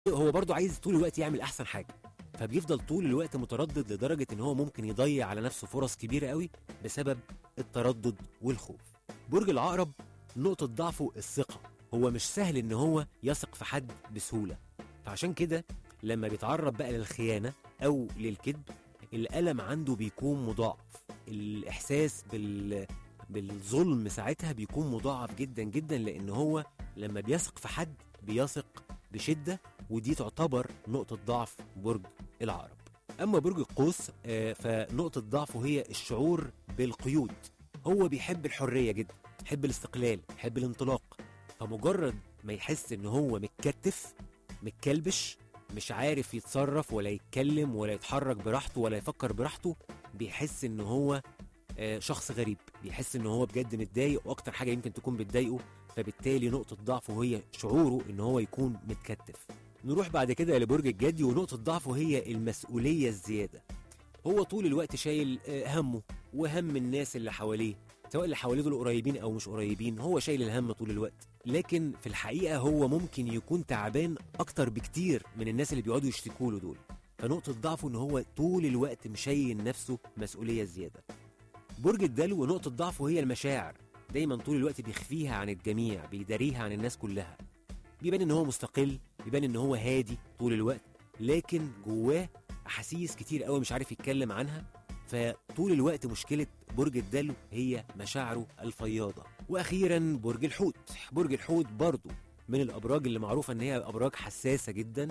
هو برضه عايز طول الوقت يعمل احسن حاجه فبيفضل طول الوقت متردد لدرجه ان هو ممكن يضيع على نفسه فرص كبيره قوي بسبب التردد والخوف برج العقرب نقطه ضعفه الثقه هو مش سهل ان هو يثق في حد بسهوله فعشان كده لما بيتعرض بقى للخيانه او للكذب الالم عنده بيكون مضاعف الاحساس بال بالظلم ساعتها بيكون مضاعف جدا جدا لان هو لما بيثق في حد بيثق بشده ودي تعتبر نقطه ضعف برج العقرب اما برج القوس آه، فنقطه ضعفه هي الشعور بالقيود هو بيحب الحريه جدا يحب الاستقلال يحب الانطلاق فمجرد ما يحس ان هو متكتف متكلبش مش عارف يتصرف ولا يتكلم ولا يتحرك براحته ولا يفكر براحته بيحس ان هو آه، شخص غريب بيحس ان هو بجد متضايق واكتر حاجه يمكن تكون بتضايقه فبالتالي نقطه ضعفه هي شعوره ان هو يكون متكتف نروح بعد كده لبرج الجدي ونقطه ضعفه هي المسؤوليه الزياده هو طول الوقت شايل آه، همه وهم الناس اللي حواليه سواء اللي حواليه دول قريبين او مش قريبين هو شايل الهم طول الوقت لكن في الحقيقه هو ممكن يكون تعبان اكتر بكتير من الناس اللي بيقعدوا يشتكوا له دول فنقطه ضعفه ان هو طول الوقت مشايل نفسه مسؤوليه زياده برج الدلو نقطه ضعفه هي المشاعر دايما طول الوقت بيخفيها عن الجميع بيداريها عن الناس كلها بيبان ان هو مستقل بيبان ان هو هادي طول الوقت لكن جواه احاسيس كتير قوي مش عارف يتكلم عنها فطول الوقت مشكله برج الدلو هي مشاعره الفياضه واخيرا برج الحوت برج الحوت برضو من الابراج اللي معروفه ان هي ابراج حساسه جدا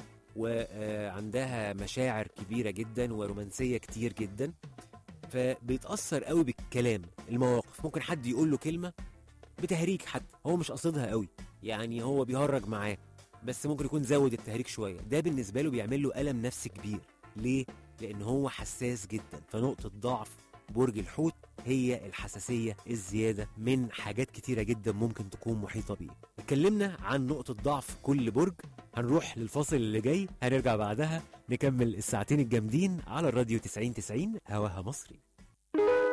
وعندها مشاعر كبيره جدا ورومانسيه كتير جدا فبيتاثر قوي بالكلام المواقف ممكن حد يقول له كلمه بتهريج حتى هو مش قصدها قوي يعني هو بيهرج معاه بس ممكن يكون زود التهريج شويه ده بالنسبه له بيعمل له الم نفسي كبير ليه لان هو حساس جدا فنقطه ضعف برج الحوت هي الحساسيه الزياده من حاجات كتيره جدا ممكن تكون محيطه بيه اتكلمنا عن نقطه ضعف كل برج هنروح للفاصل اللي جاي هنرجع بعدها نكمل الساعتين الجامدين على الراديو 90 90 هواها مصري